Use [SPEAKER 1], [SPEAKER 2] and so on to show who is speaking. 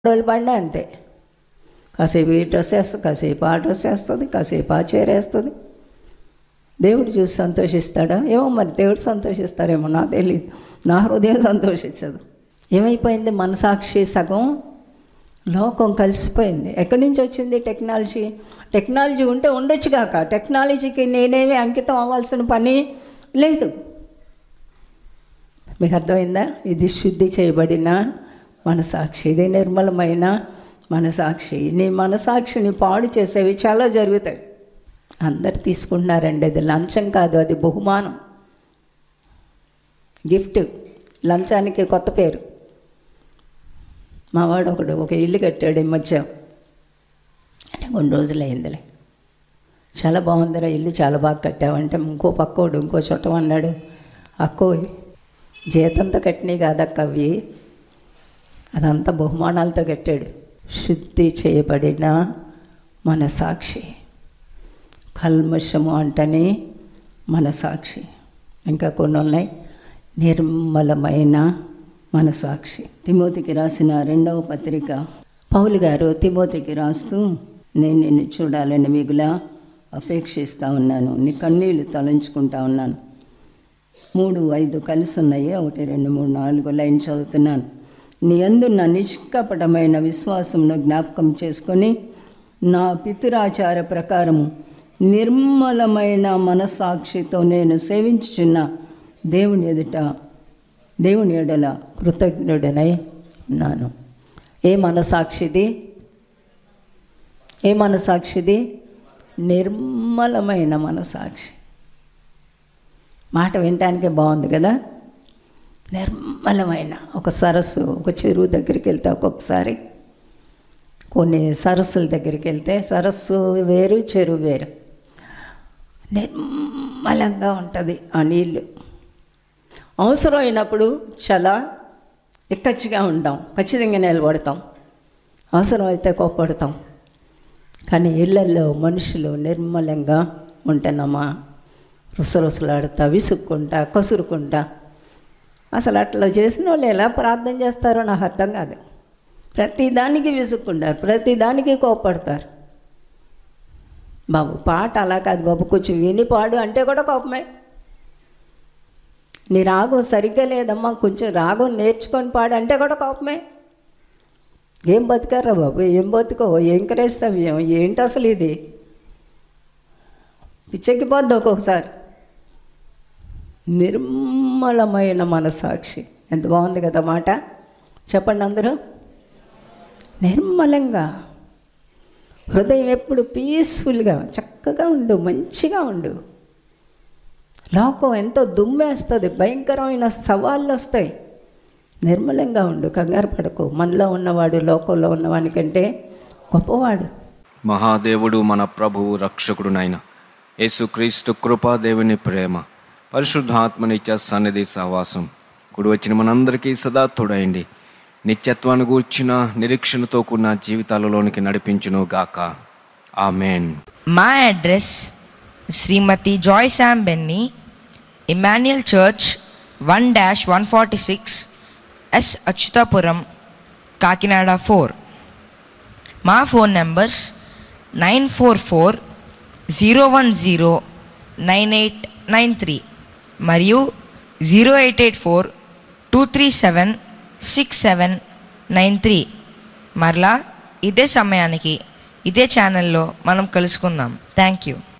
[SPEAKER 1] రోజులు పడినా అంతే కాసేపు ఈ డ్రెస్ వేస్తుంది కాసేపు ఆ డ్రెస్ వేస్తుంది కాసేపు ఆ చీర వేస్తుంది దేవుడు చూసి సంతోషిస్తాడా ఏమో మరి దేవుడు సంతోషిస్తారేమో నాకు తెలియదు నా హృదయం సంతోషించదు ఏమైపోయింది మనసాక్షి సగం లోకం కలిసిపోయింది ఎక్కడి నుంచి వచ్చింది టెక్నాలజీ టెక్నాలజీ ఉంటే ఉండొచ్చు కాక టెక్నాలజీకి నేనేమి అంకితం అవ్వాల్సిన పని లేదు మీకు అర్థమైందా ఇది శుద్ధి చేయబడిన మనసాక్షి ఇది నిర్మలమైన మనసాక్షి నీ మనసాక్షిని పాడు చేసేవి చాలా జరుగుతాయి అందరు తీసుకుంటున్నారండి అది లంచం కాదు అది బహుమానం గిఫ్ట్ లంచానికి కొత్త పేరు మావాడు ఒకడు ఒక ఇల్లు కట్టాడు ఈ మధ్య అంటే కొన్ని రోజులు అయిందిలే చాలా బాగుందిరా ఇల్లు చాలా బాగా కట్టావంటే ఇంకో పక్కోడు ఇంకో చుట్టం అన్నాడు అక్కో జీతంతో కట్టినవి కాదక్క అవి అదంతా బహుమానాలతో కట్టాడు శుద్ధి చేయబడిన మన సాక్షి కల్మషము అంటని మన సాక్షి ఇంకా కొన్ని ఉన్నాయి నిర్మలమైన మన సాక్షి తిమోతికి రాసిన రెండవ పత్రిక పౌలు గారు తిమోతికి రాస్తూ నేను నిన్ను చూడాలని మిగులా అపేక్షిస్తూ ఉన్నాను నీ కన్నీళ్ళు తలంచుకుంటా ఉన్నాను మూడు ఐదు కలిసి ఉన్నాయి ఒకటి రెండు మూడు నాలుగు లైన్ చదువుతున్నాను నీ అందున్న నిష్కపటమైన విశ్వాసంను జ్ఞాపకం చేసుకొని నా పితురాచార ప్రకారము నిర్మలమైన మనసాక్షితో నేను సేవించుచున్న దేవుని ఎదుట దేవుని ఎడల కృతజ్ఞుడనై ఉన్నాను ఏ మనసాక్షిది ఏ మనసాక్షిది నిర్మలమైన మనసాక్షి మాట వినటానికే బాగుంది కదా నిర్మలమైన ఒక సరస్సు ఒక చెరువు దగ్గరికి వెళ్తే ఒక్కొక్కసారి కొన్ని సరస్సుల దగ్గరికి వెళ్తే సరస్సు వేరు చెరువు వేరు నిర్మలంగా ఉంటుంది ఆ నీళ్ళు అవసరమైనప్పుడు చాలా ఎక్కచ్చిగా ఉంటాం ఖచ్చితంగా నిలబడతాం అవసరమైతే కోప్పడతాం కానీ ఇళ్ళల్లో మనుషులు నిర్మలంగా ఉంటున్నామా రుసరుసలాడుతా విసుక్కుంటా కసురుకుంటా అసలు అట్లా చేసిన వాళ్ళు ఎలా ప్రార్థన చేస్తారో నాకు అర్థం కాదు ప్రతిదానికి విసుక్కుంటారు ప్రతిదానికి కోపడతారు బాబు పాట అలా కాదు బాబు కొంచెం విని పాడు అంటే కూడా కోపమే నీ రాగం సరిగ్గా లేదమ్మా కొంచెం రాగం నేర్చుకొని పాడు అంటే కూడా కోపమే ఏం బతికారా బాబు ఏం బతుకో ఏం క్రైస్తవ్యం ఏంటి అసలు ఇది పిచ్చెక్కిపోద్ది ఒక్కొక్కసారి నిర్మలమైన మనసాక్షి ఎంత బాగుంది కదా మాట చెప్పండి అందరూ నిర్మలంగా హృదయం ఎప్పుడు పీస్ఫుల్గా చక్కగా ఉండు మంచిగా ఉండు లోకం ఎంతో దుమ్మేస్తుంది భయంకరమైన సవాళ్ళు వస్తాయి నిర్మలంగా ఉండు కంగారు పడకు మనలో ఉన్నవాడు లోకంలో ఉన్నవానికంటే గొప్పవాడు
[SPEAKER 2] మహాదేవుడు మన ప్రభువు రక్షకుడునైన యేసుక్రీస్తు కృపా దేవుని ప్రేమ పరిశుద్ధాత్మనిత్య సన్నిధి సహవాసం కుడి వచ్చిన మనందరికీ సదా తోడైండి నిత్యత్వాన్ని గూర్చిన నిరీక్షణతో కూడిన జీవితాలలోనికి నడిపించును గాక ఆమెన్
[SPEAKER 3] మా address Shrimati Joy Sam Benny Emmanuel church one dash one forty six S Achyutapuram Kakinada four మా phone numbers nine four four zero one zero nine eight nine three మరియు zero eight eight four two three seven six seven nine three మరలా ఇదే సమయానికి ఇదే ఛానల్లో మనం కలుసుకుందాం thank you